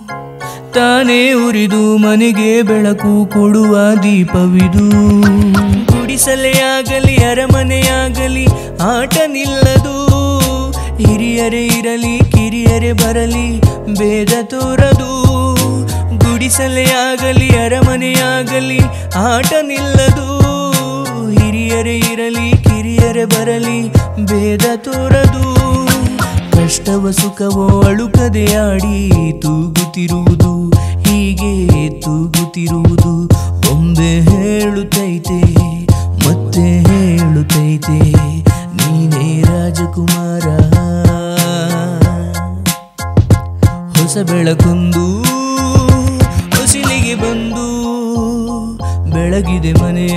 ತಾನೇ ಉರಿದು ಮನೆಗೆ ಬೆಳಕು ಕೊಡುವ ದೀಪವಿದು ಗುಡಿಸಲೇ ಆಗಲಿ ಅರಮನೆಯಾಗಲಿ ಆಟ ನಿಲ್ಲದು ಹಿರಿಯರೇ ಇರಲಿ ಕಿರಿಯರೇ ಬರಲಿ ಭೇದ ತೋರದು ಗುಡಿಸಲೇ ಆಗಲಿ ಅರಮನೆಯಾಗಲಿ ಆಟ ನಿಲ್ಲದು ಹಿರಿಯರೇ ಇರಲಿ ಕಿರಿಯರೇ ಬರಲಿ ಭೇದ ತೋರದು ಕಷ್ಟವ ಸುಖವೋ ಅಳುಕದೆ ಆಡಿ ತೂಗುತ್ತಿರುವುದು ಹೀಗೆ ತೂಗುತ್ತಿರುವುದು ಬೊಂಬೆ ಹೇಳುತ್ತೈತೆ ಮತ್ತೆ ಹೇಳುತ್ತೈತೆ ನೀನೇ ರಾಜಕುಮಾರ ಹೊಸ ಬೆಳಕೊಂದು ಹೊಸಿಲಿಗೆ ಬಂದು ಬೆಳಗಿದೆ ಮನೆಯ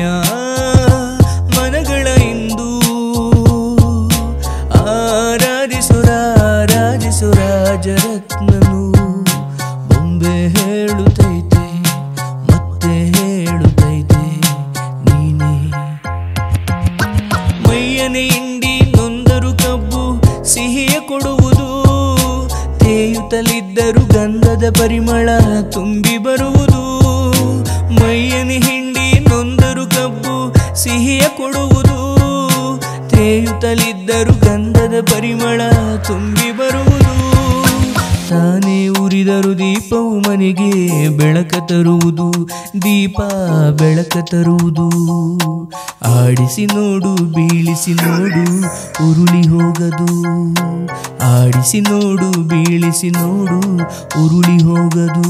ಮನಗಳ ಇಂದು ಆರಾಧಿಸುರ ಆರಾಧಿಸುರ ಜರತ್ನನು ಬೊಂಬೆ ಹೇಳುತ್ತೈತೆ ಮತ್ತೆ ಹೇಳುತ್ತೈತೆ ನೀನೇ ಮೈಯನೆ ಇಂಡಿ ನೊಂದರು ಕಬ್ಬು ಸಿಹಿಯ ಕೊಡುವುದು ತೇಯುತ್ತಲಿದ್ದರು ಗಂಧದ ಪರಿಮಳ ತುಂಬಿ ಬರುವುದು ಮೈಯನೆ ಹಿಂಡಿ ನೊಂದರು ಕಬ್ಬು ಸಿಹಿಯ ಕೊಡುವುದು ತೇಯುತ್ತಲಿದ್ದರು ಗಂಧದ ಪರಿಮಳ ತುಂಬಿ ಬರುವುದು ತಾನೇ ಉರಿದರು ದೀಪವು ಮನೆಗೆ ಬೆಳಕ ತರುವುದು ದೀಪ ಬೆಳಕ ತರುವುದು ಆಡಿಸಿ ನೋಡು ಬೀಳಿಸಿ ನೋಡು ಉರುಳಿ ಹೋಗದು ಆಡಿಸಿ ನೋಡು ಬೀಳಿಸಿ ನೋಡು ಉರುಳಿ ಹೋಗದು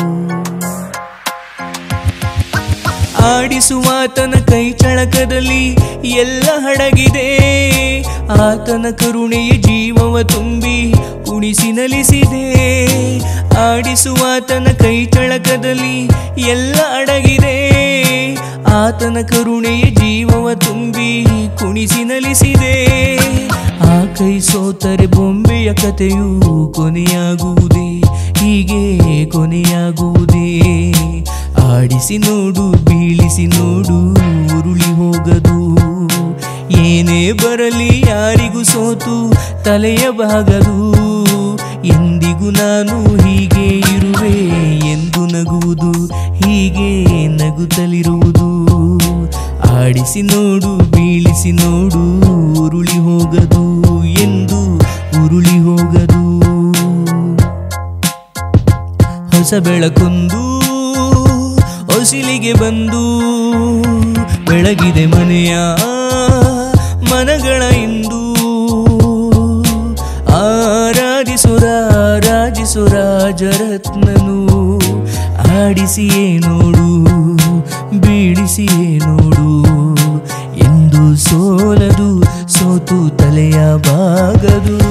ಆಡಿಸುವಾತನ ಕೈ ಚಳಕದಲ್ಲಿ ಎಲ್ಲ ಹಡಗಿದೆ ಆತನ ಕರುಣೆಯ ಜೀವವ ತುಂಬಿ ಉಣಿಸಿ ನಲಿಸಿದೆ ಆಡಿಸುವಾತನ ಕೈ ಚಳಕದಲ್ಲಿ ಎಲ್ಲ ಅಡಗಿದೆ ಆತನ ಕರುಣೆಯ ಜೀವವ ತುಂಬಿ ಕುಣಿಸಿ ನಲಿಸಿದೆ ಆ ಕೈ ಸೋತರೆ ಬೊಂಬೆಯ ಕಥೆಯು ಕೊನೆಯಾಗುವುದೇ ಹೀಗೆ ಕೊನೆಯಾಗುವುದೇ ಆಡಿಸಿ ನೋಡು ಬೀಳಿಸಿ ನೋಡು ಉರುಳಿ ಹೋಗದು ಏನೇ ಬರಲಿ ಯಾರಿಗೂ ಸೋತು ತಲೆಯ ಬಾಗದು ಎಂದಿಗೂ ನಾನು ಹೀಗೆ ಇರುವೆ ಎಂದು ನಗುವುದು ಹೀಗೆ ನಗುತ್ತಲಿರುವುದು ಆಡಿಸಿ ನೋಡು ಬೀಳಿಸಿ ನೋಡು ಉರುಳಿ ಹೋಗದು ಎಂದು ಉರುಳಿ ಹೋಗದು ಹೊಸ ಬೆಳಕೊಂದು ಹೊಸಿಲಿಗೆ ಬಂದು ಬೆಳಗಿದೆ ಮನೆಯ ಮನಗಳ ಇಂದು ಆರಾಧಿಸುರ ರಾಜಿಸುರ ಜರತ್ನನು ಆಡಿಸಿಯೇ ನೋಡು ಬೀಳಿಸಿಯೇ ನೋಡು ಎಂದು ಸೋಲದು ಸೋತು ತಲೆಯ ಬಾಗದು